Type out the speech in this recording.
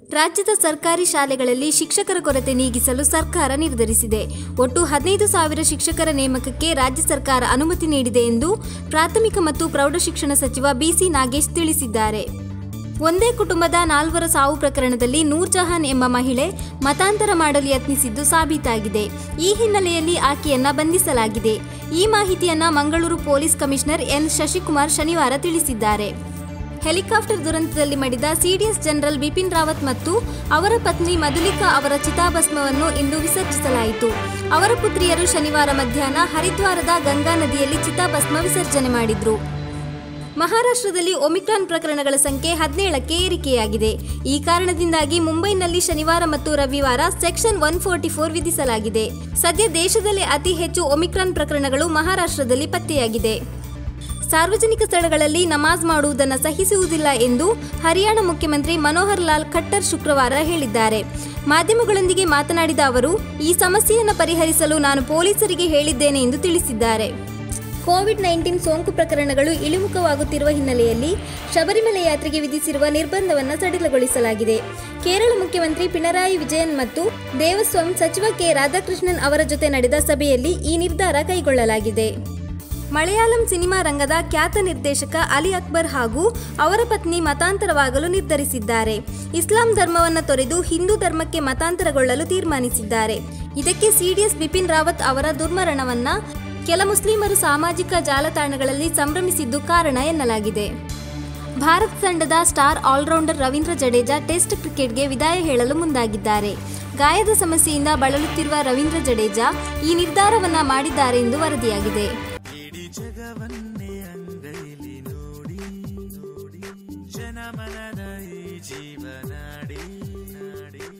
ರಾಜ್ಯದ ಸರ್ಕಾರಿ ಶಾಲೆಗಳಲ್ಲಿ ಶಿಕ್ಷಕರ ಕೊರತೆ ನೀಗಿಸಲು ಸರ್ಕಾರ ನಿರ್ಧರಿಸಿದೆ ಒಟ್ಟು ಹದಿನೈದು ಸಾವಿರ ಶಿಕ್ಷಕರ ನೇಮಕಕ್ಕೆ ರಾಜ್ಯ ಸರ್ಕಾರ ಅನುಮತಿ ನೀಡಿದೆ ಎಂದು ಪ್ರಾಥಮಿಕ ಮತ್ತು ಪ್ರೌಢಶಿಕ್ಷಣ ಸಚಿವ ಬಿಸಿ ನಾಗೇಶ್ ತಿಳಿಸಿದ್ದಾರೆ ಒಂದೇ ಕುಟುಂಬದ ನಾಲ್ವರ ಸಾವು ಪ್ರಕರಣದಲ್ಲಿ ನೂರ್ಜಹಾನ್ ಎಂಬ ಮಹಿಳೆ ಮತಾಂತರ ಮಾಡಲು ಯತ್ನಿಸಿದ್ದು ಸಾಬೀತಾಗಿದೆ ಈ ಹಿನ್ನೆಲೆಯಲ್ಲಿ ಆಕೆಯನ್ನ ಬಂಧಿಸಲಾಗಿದೆ ಈ ಮಾಹಿತಿಯನ್ನ Mangaluru police commissioner N Shashikumar ಶನಿವಾರ ತಿಳಿಸಿದ್ದಾರೆ ಹೆಲಿಕಾಪ್ಟರ್ ದುರಂತದಲ್ಲಿ ಮಡಿದ ಸಿಡಿಎಸ್ ಜನರಲ್ ಬಿಪಿನ್ ರಾವತ್ ಮತ್ತು ಅವರ ಪತ್ನಿ ಮಧುಲಿಕಾ ಅವರ ಚಿತಾಭಸ್ಮವನ್ನು ಇಂದು ವಿಸರ್ಜಿಸಲಾಯಿತು ಅವರ ಪುತ್ರಿಯರು ಶನಿವಾರ ಮಧ್ಯಾಹ್ನ ಹರಿದ್ವಾರದ ಗಂಗಾ ನದಿಯಲ್ಲಿ ಚಿತಾಭಸ್ಮ ವಿಸರ್ಜನೆ ಮಾಡಿದ್ರು ಮಹಾರಾಷ್ಟ್ರದಲ್ಲಿ ಒಮಿಕ್ರಾನ್ ಪ್ರಕರಣಗಳ ಸಂಖ್ಯೆ ಹದಿನೇಳಕ್ಕೆ ಏರಿಕೆಯಾಗಿದೆ ಈ ಕಾರಣದಿಂದಾಗಿ ಮುಂಬೈನಲ್ಲಿ ಶನಿವಾರ ಮತ್ತು ರವಿವಾರ ಸೆಕ್ಷನ್ ಒನ್ ಫೋರ್ಟಿ ಫೋರ್ ವಿಧಿಸಲಾಗಿದೆ ಸದ್ಯ ದೇಶದಲ್ಲಿ ಅತಿ ಹೆಚ್ಚು ಒಮಿಕ್ರಾನ್ ಪ್ರಕರಣಗಳು ಮಹಾರಾಷ್ಟ್ರದಲ್ಲಿ ಪತ್ತೆಯಾಗಿದೆ ಸಾರ್ವಜನಿಕ ಸ್ಥಳಗಳಲ್ಲಿ ನಮಾಜ್ ಮಾಡುವುದನ್ನು ಸಹಿಸುವುದಿಲ್ಲ ಎಂದು ಹರಿಯಾಣ ಮುಖ್ಯಮಂತ್ರಿ ಮನೋಹರ್ ಲಾಲ್ ಖಟ್ಟರ್ ಶುಕ್ರವಾರ ಹೇಳಿದ್ದಾರೆ ಮಾಧ್ಯಮಗಳೊಂದಿಗೆ ಮಾತನಾಡಿದ ಅವರು ಈ ಸಮಸ್ಯೆಯನ್ನು ಪರಿಹರಿಸಲು ನಾನು ಪೊಲೀಸರಿಗೆ ಹೇಳಿದ್ದೇನೆ ಎಂದು ತಿಳಿಸಿದ್ದಾರೆ ಕೋವಿಡ್ ನೈನ್ಟೀನ್ ಸೋಂಕು ಪ್ರಕರಣಗಳು ಇಳಿಮುಖವಾಗುತ್ತಿರುವ ಹಿನ್ನೆಲೆಯಲ್ಲಿ ಶಬರಿಮಲೆ ಯಾತ್ರೆಗೆ ವಿಧಿಸಿರುವ ನಿರ್ಬಂಧವನ್ನು ಸಡಿಲಗೊಳಿಸಲಾಗಿದೆ ಕೇರಳ ಮುಖ್ಯಮಂತ್ರಿ ಪಿಣರಾಯಿ ವಿಜಯನ್ ಮತ್ತು ದೇವಸ್ವಾಮ್ ಸಚಿವ ಕೆ ರಾಧಾಕೃಷ್ಣನ್ ಅವರ ಜೊತೆ ನಡೆದ ಸಭೆಯಲ್ಲಿ ಈ ನಿರ್ಧಾರ ಕೈಗೊಳ್ಳಲಾಗಿದೆ ಮಲಯಾಳಂ ಸಿನಿಮಾ ರಂಗದ ಖ್ಯಾತ ನಿರ್ದೇಶಕ ಅಲಿ ಅಕ್ಬರ್ ಹಾಗೂ ಅವರ ಪತ್ನಿ ಮತಾಂತರವಾಗಲು ನಿರ್ಧರಿಸಿದ್ದಾರೆ ಇಸ್ಲಾಂ ಧರ್ಮವನ್ನು ತೊರೆದು ಹಿಂದೂ ಧರ್ಮಕ್ಕೆ ಮತಾಂತರಗೊಳ್ಳಲು ತೀರ್ಮಾನಿಸಿದ್ದಾರೆ ಇದಕ್ಕೆ ಸಿಡಿಎಸ್ ಬಿಪಿನ್ ರಾವತ್ ಅವರ ದುರ್ಮರಣವನ್ನ ಕೆಲ ಮುಸ್ಲಿಮರು ಸಾಮಾಜಿಕ ಜಾಲತಾಣಗಳಲ್ಲಿ ಸಂಭ್ರಮಿಸಿದ್ದು ಕಾರಣ ಎನ್ನಲಾಗಿದೆ ಭಾರತ ತಂಡದ star all rounder Ravindra Jadeja test ಕ್ರಿಕೆಟ್ಗೆ ವಿದಾಯ ಹೇಳಲು ಮುಂದಾಗಿದ್ದಾರೆ ಗಾಯದ ಸಮಸ್ಯೆಯಿಂದ ಬಳಲುತ್ತಿರುವ ರವೀಂದ್ರ ಜಡೇಜಾ ಈ ನಿರ್ಧಾರವನ್ನ ಮಾಡಿದ್ದಾರೆ ಎಂದು ವರದಿಯಾಗಿದೆ ಇಡೀ ಜಗವನ್ನೇ ಅಂಗೈಲಿ ನೋಡಿ ನೋಡಿ ಜನಮನದ ಈ ಜೀವನಾಡಿ ನಾಡಿ